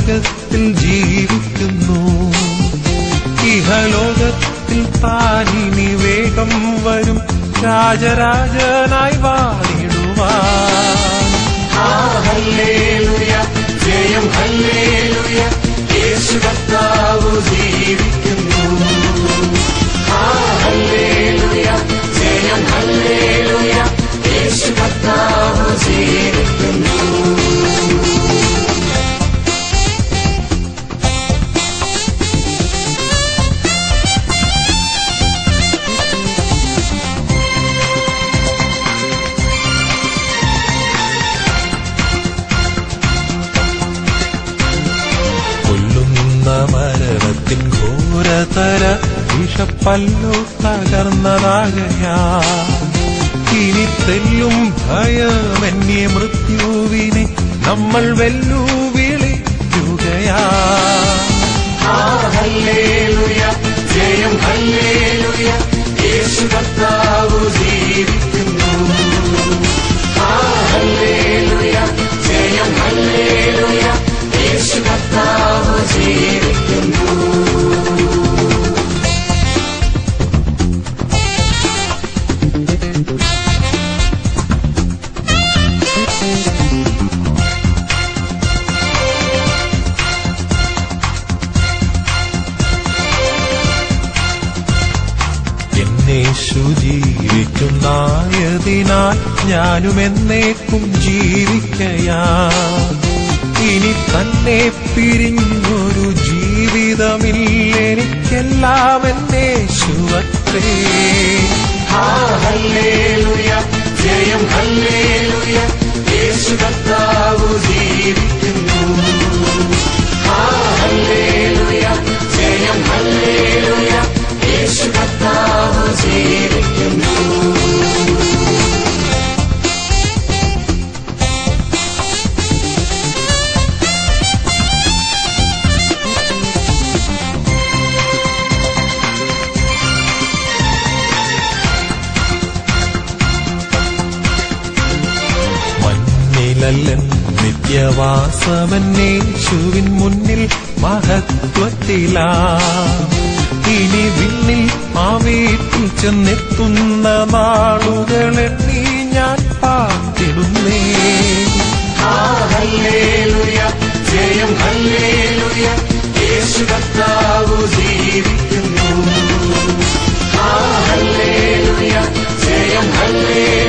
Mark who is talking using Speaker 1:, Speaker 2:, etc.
Speaker 1: ലോകത്തിൽ ജീവിക്കുന്നു ഇഹലോകത്തിൽ താനിനി വേഗം വരും രാജരാജനായി വാണിടുവാൻ
Speaker 2: ഹല്ലേലൂയ ജയം ഹല്ലേലൂയ യേശു കർത്താവ് ജീവിക്കുന്നു ആ ഹല്ലേലൂയ ജയം ഹല്ലേലൂയ യേശു കർത്താവ് ജീവിക്കുന്നു
Speaker 1: കൊല്ലുന്ന മരണത്തിൻ ഘോരതര വിഷപ്പല്ലു തകർന്നതാകയാ ഇനി തെല്ലും ഭയമെന്യേ മൃത്യുവിനെ നമ്മൾ വെല്ലുവിളിക്കുകയാ
Speaker 2: ആ ഹല്ലേലൂയ ജയം ഹല്ലേലൂയ യേശു കർത്താവ് ജീവിക്കുന്നു ആ ഹല്ലേലൂയ ജയം ഹല്ലേലൂയ യേശു കർത്താവ് ജീവിക്കുന്നു
Speaker 1: എന്നേശു ജീവിക്കുന്നായതിനാൽ ഞാനും എന്നേക്കും ജീവിക്കയാ ഇനി തന്നെ പിരിഞ്ഞൊരു ജീവിതമില്ലെനിക്കെല്ലാം എന്നേശുവത്രേ
Speaker 2: ആ ഹല്ലേലൂയ ജയം ഹല്ലേലൂയ യേശു കർത്താവ് ജീവിക്കുന്നു ആ ഹല്ലേലൂയ ജയം ഹല്ലേലൂയ യേശു കർത്താവ് ജീവിക്കുന്നു
Speaker 1: മണ്ണിലല്ലൻ നിത്യവാസമന്നേശുവിൻ മുന്നിൽ മഹത്വത്തിലാ ഇനി വിണ്ണിൽ ആ വീട്ടിൽ ചെന്നെത്തുന്ന നാളുകളെണ്ണി ഞാൻ പാർത്തിടുന്നേ
Speaker 2: ആ ഹല്ലേലൂയ ജയം ഹല്ലേലൂയ യേശു കർത്താവ് ജീവിക്കുന്നു ആ ഹല്ലേലൂയ ജയം ഹല്ലേലൂയ